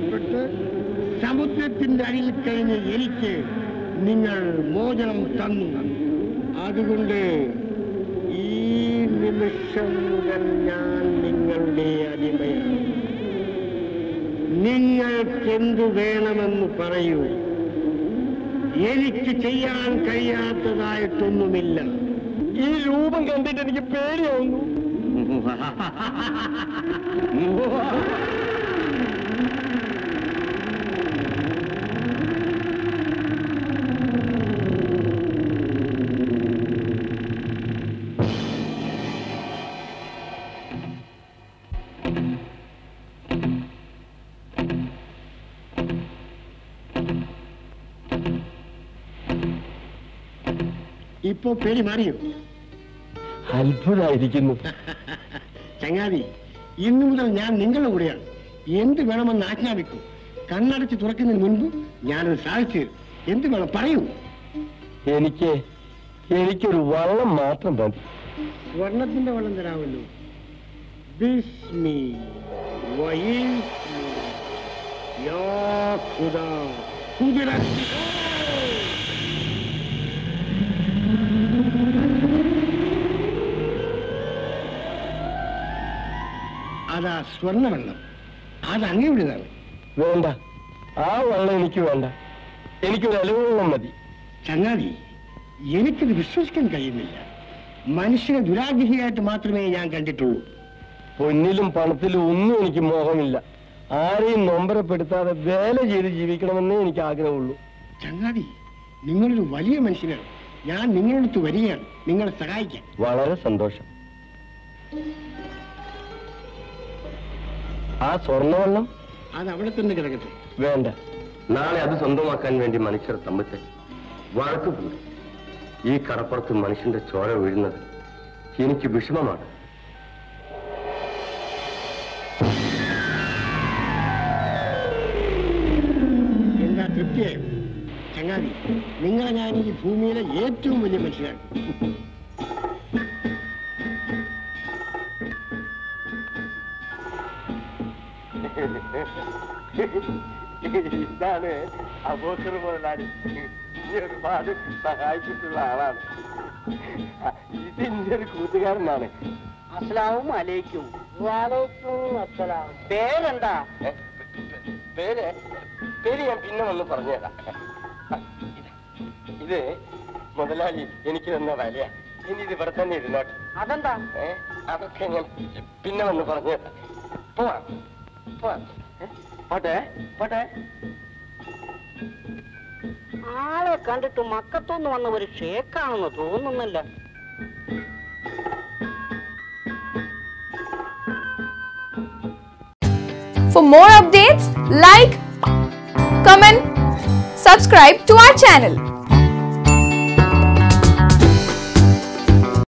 രക്ഷപ്പെട്ട് സമുദ്രത്തിന്റെ അടിയിൽ കഴിഞ്ഞ എനിക്ക് നിങ്ങൾ മോചനം തന്നു അതുകൊണ്ട് ഈ നിമിഷം മുതൽ ഞാൻ നിങ്ങളുടെ അടിമയാണ് നിങ്ങൾക്കെന്തു വേണമെന്ന് പറയൂ എനിക്ക് ചെയ്യാൻ കഴിയാത്തതായിട്ടൊന്നുമില്ല ഈ രൂപം കണ്ടിട്ട് എനിക്ക് പേടിയാവുന്നു ഇപ്പോ പേടി മാറിയോ അത്ഭുതമായിരിക്കുന്നു ചങ്ങാതി ഇന്നു മുതൽ ഞാൻ നിങ്ങളുടെ കൂടെയാണ് എന്ത് വേണമെന്ന് ആജ്ഞാപിക്കും കണ്ണടച്ച് തുറക്കുന്നതിന് മുൻപ് ഞാനത് സാധിച്ചു തരും. എന്ത് വേണം പറയൂ എനിക്ക് എനിക്കൊരു വള്ളം മാത്രം മതി സ്വർണത്തിന്റെ വെള്ളം തരാമല്ലോ ബിസ്മി വയീസ്മി, യാ ഖുദാ, ഖുദ്റത്ത്. അതാ സ്വർണ്ണവെള്ളം അത് അങ്ങയുടേതാണ് വേണ്ട ആ വള്ളം എനിക്ക് വേണ്ട എനിക്കൊരു അലുവെള്ളം മതി ചങ്ങാതി എനിക്കിത് വിശ്വസിക്കാൻ കഴിയുന്നില്ല മനുഷ്യനെ ദുരാഗ്രഹിയായിട്ട് മാത്രമേ ഞാൻ കണ്ടിട്ടുള്ളൂ പൊന്നിലും പണത്തിലും ഒന്നും എനിക്ക് മോഹമില്ല ആരെയും നൊമ്പരപ്പെടുത്താതെ വേല ചെയ്ത് ജീവിക്കണമെന്നേ എനിക്ക് ആഗ്രഹമുള്ളൂ ചങ്ങാതി നിങ്ങളൊരു വലിയ മനുഷ്യനാണ് ഞാൻ നിങ്ങളടുത്ത് വരികയാണ് നിങ്ങളെ സഹായിക്കാൻ വളരെ സന്തോഷം ആ സ്വർണ്ണവെള്ളം അത് അവിടെ തന്നെ കിടക്കട്ടെ വേണ്ട നാളെ അത് സ്വന്തമാക്കാൻ വേണ്ടി മനുഷ്യർ തമ്മിൽ വഴക്ക് കൂടി ഈ കടപ്പുറത്ത് മനുഷ്യന്റെ ചോര വീഴുന്നത് എനിക്ക് വിഷമമാണ് എന്താ തൃപ്തിയായോ ചങ്ങാതി നിങ്ങളെ ഞാൻ ഈ ഭൂമിയിലെ ഏറ്റവും വലിയ മനുഷ്യനാണ് ഇതാണ് അബോക്കർ മുതലാളി ഈ ഒരുപാട് സഹായിച്ചിട്ടുള്ള ആളാണ് ഇത് എന്റെ ഒരു കൂട്ടുകാരനാണ് അസ്സലാമു അലൈക്കും വാലൈക്കും അസ്സലാം പേരെന്താ ഏ, പേര് പേര് ഞാൻ പിന്നെ വന്ന് പറഞ്ഞുതരാം ഇത് ഇത് മുതലാളി എനിക്ക് തന്ന വലയ ഇനി ഇത് ഇവിടെ തന്നെ ഇരുന്നോട്ടെ അതെന്താ ഏ അതൊക്കെ ഞാൻ പിന്നെ വന്ന് പറഞ്ഞുതരാം പോവാം പോവാം ഏ, പോട്ടെ പോട്ടെ ആളെ കണ്ടിട്ട് മക്കത്തൊന്ന് വന്ന ഒരു ഷേക്കാണെന്ന് തോന്നുന്നില്ല For more updates, like, comment, subscribe to our channel.